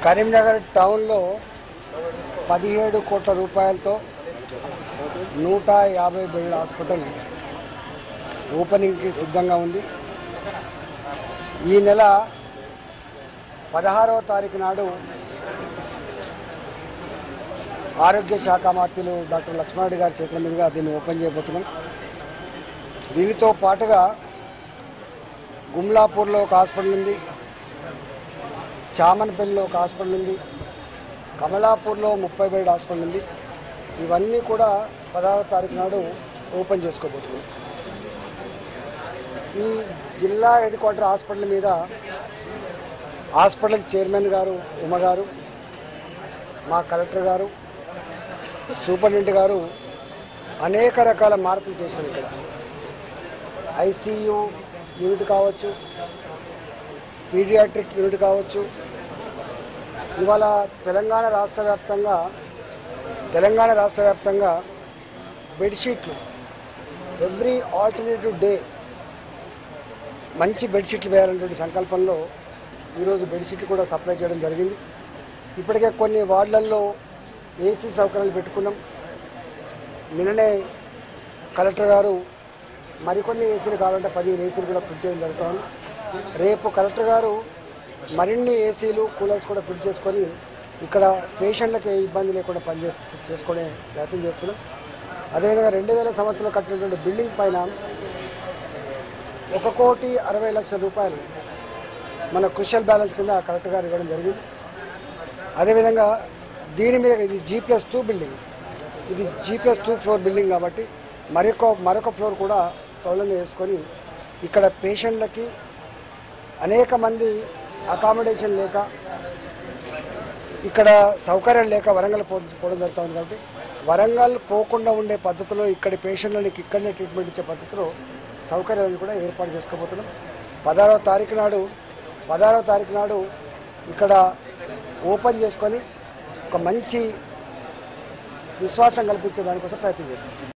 కరీంనగర్ టౌన్లో పదిహేడు కోట్ల రూపాయలతో నూట యాభై బెడ్ల హాస్పిటల్ ఓపెనింగ్కి సిద్ధంగా ఉంది ఈ నెల పదహారవ తారీఖు నాడు ఆరోగ్య శాఖ మంత్రులు డాక్టర్ లక్ష్మణరెడ్డి గారి చేతుల మీదుగా దీన్ని ఓపెన్ చేయబోతున్నాం దీనితో పాటుగా గుమ్లాపూర్లో ఒక హాస్పిటల్ ఉంది చామన్పల్లిలో ఒక హాస్పిటల్ ఉంది కమలాపూర్లో ముప్పై బెడ్ హాస్పిటల్ ఉంది ఇవన్నీ కూడా పదహారవ తారీఖు నాడు ఓపెన్ చేసుకోబోతున్నాం ఈ జిల్లా హెడ్ క్వార్టర్ హాస్పిటల్ మీద హాస్పిటల్ చైర్మన్ గారు ఉమ గారు మా కలెక్టర్ గారు సూపరింటెండెంట్ గారు అనేక రకాల మార్పులు చేశారు ఇక్కడ ఐసీయూ యూనిట్ కావచ్చు పీడియాట్రిక్ యూనిట్ కావచ్చు ఇవాళ తెలంగాణ రాష్ట్ర వ్యాప్తంగా తెలంగాణ రాష్ట్ర వ్యాప్తంగా బెడ్షీట్లు ఎవ్రీ ఆల్టర్నేటివ్ డే మంచి బెడ్షీట్లు వేయాలనేటువంటి సంకల్పంలో ఈరోజు బెడ్షీట్లు కూడా సప్లై చేయడం జరిగింది ఇప్పటికే కొన్ని వార్డులలో ఏసీ సౌకర్యాలు పెట్టుకున్నాం నిన్ననే కలెక్టర్ గారు మరికొన్ని ఏసీలు కావాలంటే పదిహేను ఏసీలు కూడా ఫిట్ చేయడం జరుగుతుంది రేపు కలెక్టర్ గారు మరిన్ని ఏసీలు కూలర్స్ కూడా ఫిట్ చేసుకొని ఇక్కడ పేషెంట్లకు ఏ ఇబ్బంది లేకుండా పనిచేస్తూ చేసుకునే ప్రయత్నం చేస్తున్నాం అదేవిధంగా రెండు వేల సంవత్సరంలో కట్టినటువంటి బిల్డింగ్ పైన ఒక కోటి అరవై లక్షల రూపాయలు మన క్రుషియల్ బ్యాలెన్స్ కింద కలెక్టర్ గారు ఇవ్వడం జరిగింది అదేవిధంగా దీని మీద ఇది జీ ప్లస్ టూ బిల్డింగ్ ఇది G plus two floor building కాబట్టి మరొక మరొక ఫ్లోర్ కూడా తొలన వేసుకొని ఇక్కడ పేషెంట్లకి అనేక మంది అకామిడేషన్ లేక ఇక్కడ సౌకర్యం లేక వరంగల్ పో పోవడం జరుగుతుంది కాబట్టి వరంగల్ పోకుండా ఉండే పద్ధతిలో ఇక్కడి పేషెంట్లకి ఇక్కడనే ట్రీట్మెంట్ ఇచ్చే పద్ధతిలో సౌకర్యాలను కూడా ఏర్పాటు చేసుకోబోతున్నాం పదహారవ తారీఖు నాడు పదహారవ తారీఖు నాడు ఇక్కడ ఓపెన్ చేసుకొని ఒక మంచి విశ్వాసం కల్పించే దానికోసం ప్రయత్నం చేస్తాం